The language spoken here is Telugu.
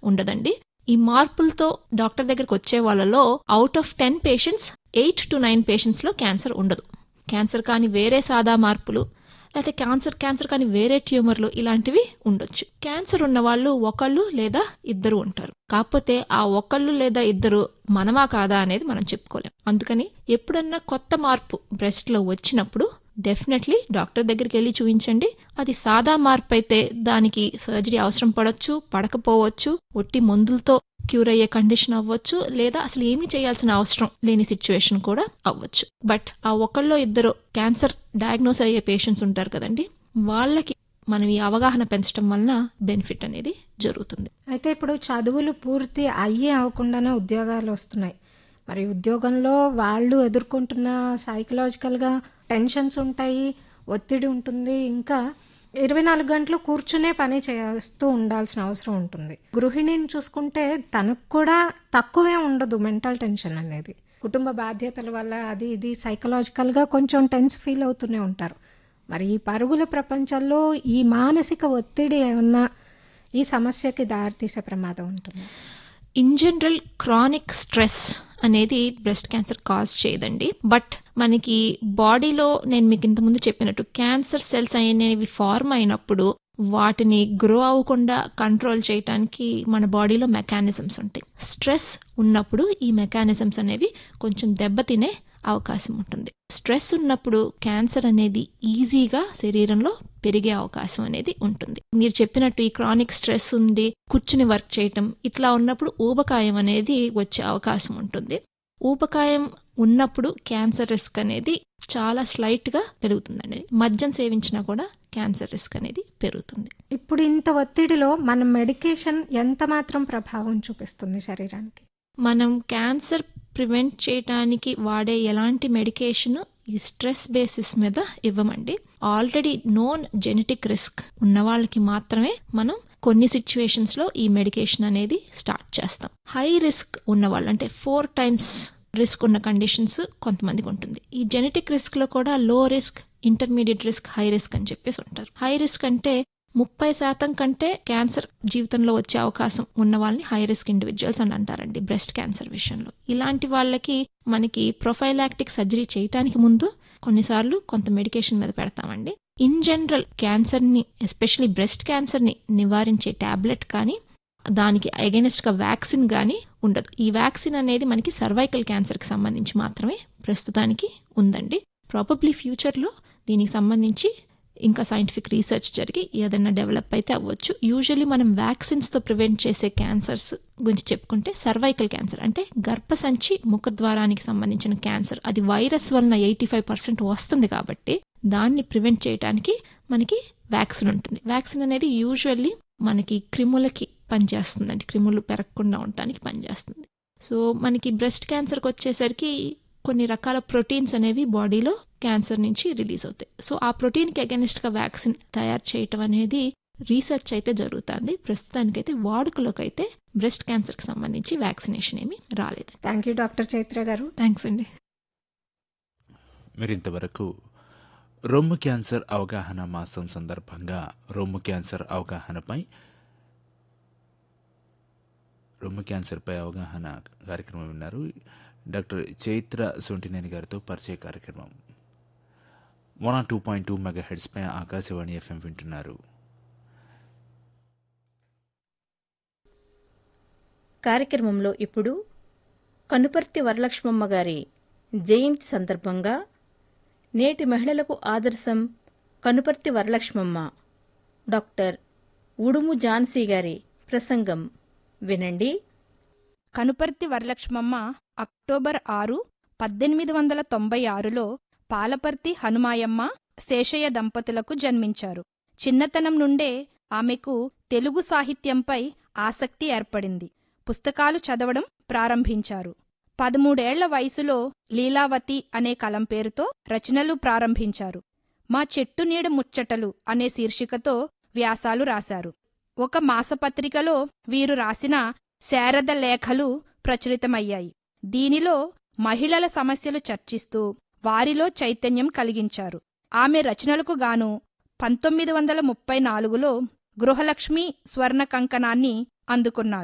ఉండదండి ఈ మార్పులతో డాక్టర్ దగ్గరికి వచ్చే వాళ్ళలో out of ten patients eight to nine పేషెంట్స్లో క్యాన్సర్ ఉండదు క్యాన్సర్ కానీ వేరే సాదా మార్పులు లేకపోతే క్యాన్సర్ క్యాన్సర్ కానీ వేరే ట్యూమర్లు ఇలాంటివి ఉండొచ్చు క్యాన్సర్ ఉన్న వాళ్ళు ఒకళ్ళు లేదా ఇద్దరు ఉంటారు కాకపోతే ఆ ఒకళ్ళు లేదా ఇద్దరు మనమా కాదా అనేది మనం చెప్పుకోలేం అందుకని ఎప్పుడన్నా కొత్త మార్పు బ్రెస్ట్లో వచ్చినప్పుడు డెఫినెట్లీ డాక్టర్ దగ్గరికి వెళ్ళి చూపించండి అది సాదా మార్పు అయితే దానికి సర్జరీ అవసరం పడవచ్చు పడకపోవచ్చు ఒట్టి మందులతో క్యూర్ అయ్యే కండిషన్ అవ్వచ్చు లేదా అసలు ఏమీ చేయాల్సిన అవసరం లేని సిచ్యువేషన్ కూడా అవ్వచ్చు బట్ ఆ ఒకళ్ళో ఇద్దరు క్యాన్సర్ డయాగ్నోస్ అయ్యే పేషెంట్స్ ఉంటారు కదండి వాళ్ళకి మనం ఈ అవగాహన పెంచడం వలన బెనిఫిట్ అనేది జరుగుతుంది అయితే ఇప్పుడు చదువులు పూర్తి అయ్యి అవ్వకుండానే ఉద్యోగాలు వస్తున్నాయి మరి ఉద్యోగంలో వాళ్ళు ఎదుర్కొంటున్న సైకలాజికల్గా టెన్షన్స్ ఉంటాయి ఒత్తిడి ఉంటుంది ఇంకా ఇరవై నాలుగు గంటలు కూర్చునే పని చేస్తూ ఉండాల్సిన అవసరం ఉంటుంది గృహిణిని చూసుకుంటే తనకు కూడా తక్కువే ఉండదు మెంటల్ టెన్షన్ అనేది కుటుంబ బాధ్యతల వల్ల అది ఇది సైకలాజికల్గా కొంచెం టెన్స్ ఫీల్ అవుతూనే ఉంటారు మరి ఈ పరుగుల ప్రపంచంలో ఈ మానసిక ఒత్తిడి ఏమన్నా ఈ సమస్యకి దారితీసే ప్రమాదం ఉంటుంది ఇన్ జనరల్ క్రానిక్ స్ట్రెస్ అనేది బ్రెస్ట్ క్యాన్సర్ కాజ్ చేయదండి బట్ మనకి బాడీలో నేను మీకు ఇంతకుముందు చెప్పినట్టు క్యాన్సర్ సెల్స్ అనేవి ఫార్మ్ అయినప్పుడు వాటిని గ్రో అవ్వకుండా కంట్రోల్ చేయడానికి మన బాడీలో మెకానిజమ్స్ ఉంటాయి స్ట్రెస్ ఉన్నప్పుడు ఈ మెకానిజమ్స్ అనేవి కొంచెం దెబ్బతినే అవకాశం ఉంటుంది స్ట్రెస్ ఉన్నప్పుడు క్యాన్సర్ అనేది ఈజీగా శరీరంలో పెరిగే అవకాశం అనేది ఉంటుంది మీరు చెప్పినట్టు ఈ క్రానిక్ స్ట్రెస్ ఉంది కూర్చుని వర్క్ చేయటం ఇట్లా ఉన్నప్పుడు ఊబకాయం అనేది వచ్చే అవకాశం ఉంటుంది ఊబకాయం ఉన్నప్పుడు క్యాన్సర్ రిస్క్ అనేది చాలా స్లైట్ గా పెరుగుతుందండి మద్యం సేవించినా కూడా క్యాన్సర్ రిస్క్ అనేది పెరుగుతుంది ఇప్పుడు ఇంత ఒత్తిడిలో మన మెడికేషన్ ఎంత మాత్రం ప్రభావం చూపిస్తుంది శరీరానికి మనం క్యాన్సర్ ప్రివెంట్ చేయడానికి వాడే ఎలాంటి మెడికేషన్ ఈ స్ట్రెస్ బేసిస్ మీద ఇవ్వమండి ఆల్రెడీ నోన్ జెనెటిక్ రిస్క్ ఉన్న వాళ్ళకి మాత్రమే మనం కొన్ని సిచ్యువేషన్స్ లో ఈ మెడికేషన్ అనేది స్టార్ట్ చేస్తాం హై రిస్క్ ఉన్న వాళ్ళు అంటే ఫోర్ టైమ్స్ రిస్క్ ఉన్న కండిషన్స్ కొంతమందికి ఉంటుంది ఈ జెనెటిక్ రిస్క్ లో కూడా లో risk intermediate risk high risk అని చెప్పేసి ఉంటారు హై రిస్క్ అంటే ముప్పై శాతం కంటే క్యాన్సర్ జీవితంలో వచ్చే అవకాశం ఉన్న వాళ్ళని హై రిస్క్ ఇండివిజువల్స్ అని అంటారండి బ్రెస్ట్ క్యాన్సర్ విషయంలో ఇలాంటి వాళ్ళకి మనకి ప్రొఫైలాక్టిక్ సర్జరీ చేయటానికి ముందు కొన్నిసార్లు కొంత మెడికేషన్ మీద పెడతామండి ఇన్ జనరల్ క్యాన్సర్ ని ఎస్పెషలీ బ్రెస్ట్ క్యాన్సర్ ని నివారించే టాబ్లెట్ కానీ దానికి అగెనిస్ట్ గా వ్యాక్సిన్ కానీ ఉండదు ఈ వ్యాక్సిన్ అనేది మనకి సర్వైకల్ క్యాన్సర్ కి సంబంధించి మాత్రమే ప్రస్తుతానికి ఉందండి ప్రాబబ్లీ ఫ్యూచర్లో దీనికి సంబంధించి ఇంకా సైంటిఫిక్ రీసెర్చ్ జరిగి ఏదైనా డెవలప్ అయితే అవ్వచ్చు యూజువల్లీ మనం వ్యాక్సిన్స్తో ప్రివెంట్ చేసే క్యాన్సర్స్ గురించి చెప్పుకుంటే సర్వైకల్ క్యాన్సర్ అంటే గర్భసంచి ముఖద్వారానికి సంబంధించిన క్యాన్సర్ అది వైరస్ వలన ఎయిటీ ఫైవ్ పర్సెంట్ వస్తుంది కాబట్టి దాన్ని ప్రివెంట్ చేయడానికి మనకి వ్యాక్సిన్ ఉంటుంది వ్యాక్సిన్ అనేది యూజువల్లీ మనకి క్రిములకి పనిచేస్తుందండి క్రిములు పెరగకుండా ఉండటానికి పనిచేస్తుంది సో మనకి బ్రెస్ట్ క్యాన్సర్కి వచ్చేసరికి కొన్ని రకాల ప్రోటీన్స్ అనేవి బాడీలో క్యాన్సర్ నుంచి రిలీజ్ అవుతాయి సో ఆ ప్రోటీన్కి అగెనిస్ట్గా వ్యాక్సిన్ తయారు చేయటం అనేది రీసెర్చ్ అయితే జరుగుతుంది ప్రస్తుతానికైతే వాడుకలోకి అయితే బ్రెస్ట్ క్యాన్సర్కి సంబంధించి వ్యాక్సినేషన్ ఏమీ రాలేదు థ్యాంక్ యూ డాక్టర్ చైత్ర గారు థ్యాంక్స్ అండి మీరు ఇంతవరకు రొమ్ము క్యాన్సర్ అవగాహన మాసం సందర్భంగా రొమ్ము క్యాన్సర్ అవగాహనపై రొమ్ము క్యాన్సర్పై అవగాహన కార్యక్రమం విన్నారు డాక్టర్ చైత్ర సొంటినేని గారితో పరిచయ కార్యక్రమం one or two point two mega హెడ్స్పై ఆకాశవాణి ఎఫ్ఎం వింటున్నారు కార్యక్రమంలో ఇప్పుడు కనుపర్తి వరలక్ష్మమ్మ గారి జయంతి సందర్భంగా నేటి మహిళలకు ఆదర్శం కనుపర్తి వరలక్ష్మమ్మ డాక్టర్ ఉడుము ఝాన్సీ గారి ప్రసంగం వినండి కనుపర్తి వరలక్ష్మమ్మ అక్టోబర్ ఆరు పద్దెనిమిది వందల తొంభై ఆరులో పాలపర్తి హనుమాయమ్మ శేషయ్య దంపతులకు జన్మించారు చిన్నతనం నుండే ఆమెకు తెలుగు సాహిత్యంపై ఆసక్తి ఏర్పడింది పుస్తకాలు చదవడం ప్రారంభించారు పదమూడేళ్ల వయసులో లీలావతి అనే కలం పేరుతో రచనలు ప్రారంభించారు మా చెట్టు నీడ ముచ్చటలు అనే శీర్షికతో వ్యాసాలు రాశారు ఒక మాసపత్రికలో వీరు రాసిన శారద లేఖలు ప్రచురితమయ్యాయి దీనిలో మహిళల సమస్యలు చర్చిస్తూ వారిలో చైతన్యం కలిగించారు ఆమె రచనలకు గాను పంతొమ్మిది వందల ముప్పై నాలుగులో గృహలక్ష్మి స్వర్ణ కంకణాన్ని అందుకున్నారు